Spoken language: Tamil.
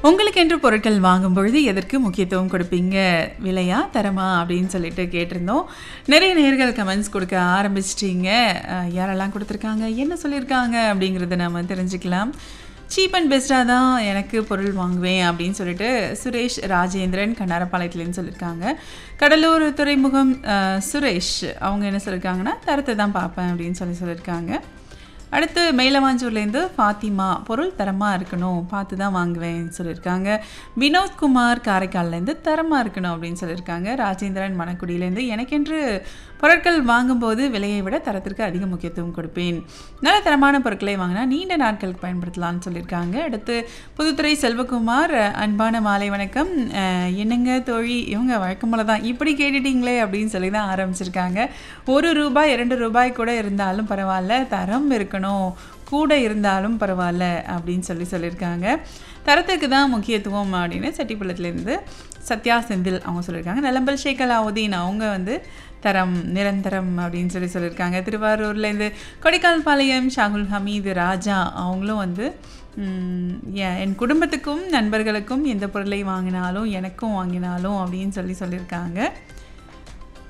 உங்களுக்கென்று பொருட்கள் வாங்கும் பொழுது எதற்கு முக்கியத்துவம் கொடுப்பீங்க விலையா தரமா அப்படின்னு சொல்லிட்டு கேட்டிருந்தோம் நிறைய நேர்கள் கமெண்ட்ஸ் கொடுக்க ஆரம்பிச்சிட்டீங்க அஹ், யாரெல்லாம் கொடுத்துருக்காங்க என்ன சொல்லியிருக்காங்க அப்படிங்கிறத நம்ம தெரிஞ்சுக்கலாம் சீப் அண்ட் பெஸ்ட்டாக தான் எனக்கு பொருள் வாங்குவேன் அப்படின்னு சொல்லிட்டு சுரேஷ் ராஜேந்திரன் கண்ணாரப்பாளையத்துலேருந்து சொல்லியிருக்காங்க கடலூர் துறைமுகம் அஹ், சுரேஷ் அவங்க என்ன சொல்லியிருக்காங்கன்னா தரத்தை தான் பார்ப்பேன் அப்படின்னு சொல்லி சொல்லியிருக்காங்க அடுத்து மேலவாஞ்சூர்லேருந்து ஃபாத்திமா பொருள் தரமாக இருக்கணும் பார்த்து தான் வாங்குவேன்னு சொல்லியிருக்காங்க வினோத்குமார் காரைக்கால்லேருந்து தரமாக இருக்கணும் அப்படின்னு சொல்லியிருக்காங்க ராஜேந்திரன் மணக்குடியிலேருந்து எனக்கென்று பொருட்கள் வாங்கும்போது விலையை விட தரத்திற்கு அதிக முக்கியத்துவம் கொடுப்பேன் நல்ல தரமான பொருட்களை வாங்கினா நீண்ட நாட்களுக்கு பயன்படுத்தலாம்னு சொல்லியிருக்காங்க அடுத்து புதுத்துறை செல்வகுமார் அன்பான மாலை வணக்கம் அஹ், என்னங்க தோழி இவங்க வழக்கம் போல தான் இப்படி கேட்டுட்டீங்களே அப்படின்னு சொல்லி தான் ஆரம்பிச்சிருக்காங்க ஒரு ரூபாய் இரண்டு ரூபாய் கூட இருந்தாலும் பரவாயில்ல தரம் இருக்கணும் கூட இருந்தாலும் பரவாயில்ல அப்படின்னு சொல்லி சொல்லியிருக்காங்க தரத்துக்கு தான் முக்கியத்துவம் அப்படின்னு செட்டிப்புலத்துலேருந்து சத்யா செந்தில் அவங்க சொல்லியிருக்காங்க நிலம்பல் ஷேக் அலாவுதீன் அவங்க வந்து தரம் நிரந்தரம் அப்படின்னு சொல்லி சொல்லியிருக்காங்க திருவாரூர்லேருந்து கொடைக்கால் பாளையம் ஷாகுல் ஹமீது ராஜா அவங்களும் வந்து ம், எ- என் குடும்பத்துக்கும் நண்பர்களுக்கும் எந்த பொருளை வாங்கினாலும் எனக்கும் வாங்கினாலும் அப்படின்னு சொல்லி சொல்லியிருக்காங்க